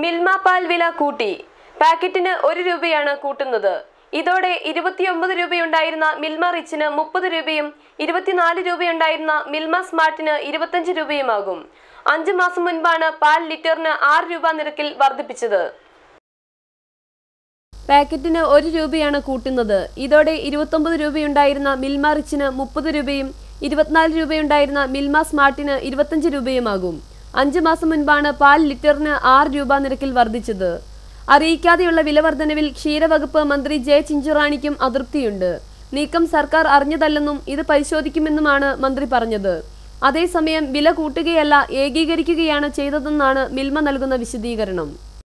മിൽമ പാൽ വില കൂട്ടി പാക്കറ്റിന് ഒരു രൂപയാണ് കൂട്ടുന്നത് ഇതോടെ ഇരുപത്തിയൊമ്പത് രൂപയുണ്ടായിരുന്ന മിൽമ റിച്ചിന് മുപ്പത് രൂപയും ഇരുപത്തിനാല് രൂപയുണ്ടായിരുന്ന മിൽമ സ്മാർട്ടിന് ഇരുപത്തഞ്ച് രൂപയുമാകും അഞ്ചു മാസം മുൻപാണ് പാൽ ലിറ്ററിന് ആറ് രൂപ നിരക്കിൽ വർദ്ധിപ്പിച്ചത് പാക്കറ്റിന് ഒരു രൂപയാണ് കൂട്ടുന്നത് ഇതോടെ ഇരുപത്തൊമ്പത് രൂപയുണ്ടായിരുന്ന മിൽമ റിച്ചിന് മുപ്പത് രൂപയും ഇരുപത്തിനാല് രൂപയുണ്ടായിരുന്ന മിൽമ സ്മാർട്ടിന് ഇരുപത്തഞ്ച് രൂപയുമാകും അഞ്ച് മാസം മുൻപാണ് പാൽ ലിറ്ററിന് ആറ് രൂപ നിരക്കിൽ വർദ്ധിച്ചത് അറിയിക്കാതെയുള്ള വില വർധനവിൽ ക്ഷീരവകുപ്പ് മന്ത്രി ജെ ചിഞ്ചുറാണിക്കും അതൃപ്തിയുണ്ട് നീക്കം സർക്കാർ അറിഞ്ഞതല്ലെന്നും ഇത് പരിശോധിക്കുമെന്നുമാണ് മന്ത്രി പറഞ്ഞത് അതേസമയം വില കൂട്ടുകയല്ല ഏകീകരിക്കുകയാണ് ചെയ്തതെന്നാണ് മിൽമ നൽകുന്ന വിശദീകരണം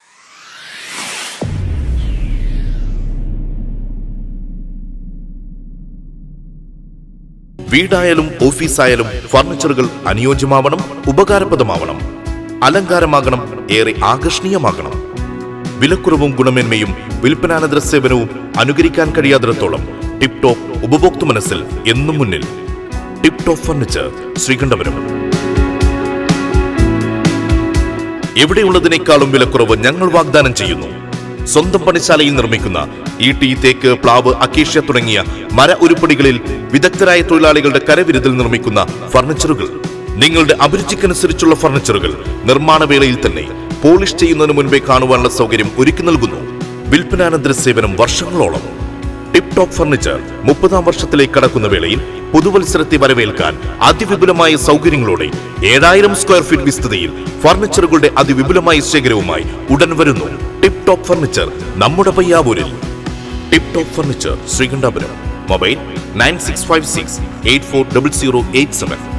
വീടായാലും ഓഫീസായാലും ഫർണിച്ചറുകൾ അനുയോജ്യമാവണം ഉപകാരപ്രദമാവണം അലങ്കാരമാകണം ഏറെ ആകർഷണീയമാകണം വിലക്കുറവും ഗുണമേന്മയും വിൽപ്പനാനന്തര സേവനവും അനുകരിക്കാൻ കഴിയാത്തിടത്തോളം ടിപ് ടോപ്പ് ഉപഭോക്തൃ മനസ്സിൽ എന്നും മുന്നിൽ ടിപ് ടോപ്പ് ഫർണിച്ചർ ശ്രീകണ്ഠപുരം എവിടെയുള്ളതിനേക്കാളും വിലക്കുറവ് ഞങ്ങൾ വാഗ്ദാനം ചെയ്യുന്നു സ്വന്തം പണിശാലയിൽ നിർമ്മിക്കുന്ന ഈട്ടി തേക്ക് പ്ലാവ് അക്കേഷ്യ തുടങ്ങിയ മര ഉരുപ്പടികളിൽ വിദഗ്ധരായ തൊഴിലാളികളുടെ കരവിരുതിൽ നിർമ്മിക്കുന്ന ഫർണിച്ചറുകൾ നിങ്ങളുടെ അഭിരുചിക്കനുസരിച്ചുള്ള ഫർണിച്ചറുകൾ നിർമ്മാണ വേളയിൽ തന്നെ പോളിഷ് ചെയ്യുന്നതിന് മുൻപേ കാണുവാനുള്ള സൗകര്യം ഒരുക്കി നൽകുന്നു വിൽപ്പനാനന്തര സേവനം വർഷങ്ങളോളം ടിപ് ടോപ്പ് ഫർണിച്ചർ മുപ്പതാം വർഷത്തിലേക്ക് കടക്കുന്ന വേളയിൽ പുതുവത്സരത്തെ വരവേൽക്കാൻ അതിവിപുലമായ സൗകര്യങ്ങളോടെ ഏഴായിരം സ്ക്വയർ ഫീറ്റ് വിസ്തൃതിയിൽ ഫർണിച്ചറുകളുടെ അതിവിപുലമായ ശേഖരവുമായി ഉടൻ വരുന്നു ടിപ് ടോപ്പ് ഫർണിച്ചർ നമ്മുടെ പയ്യാവൂരിൽ tip top furniture Sreekandapuram mobile nine six five six eight four double zero eight seven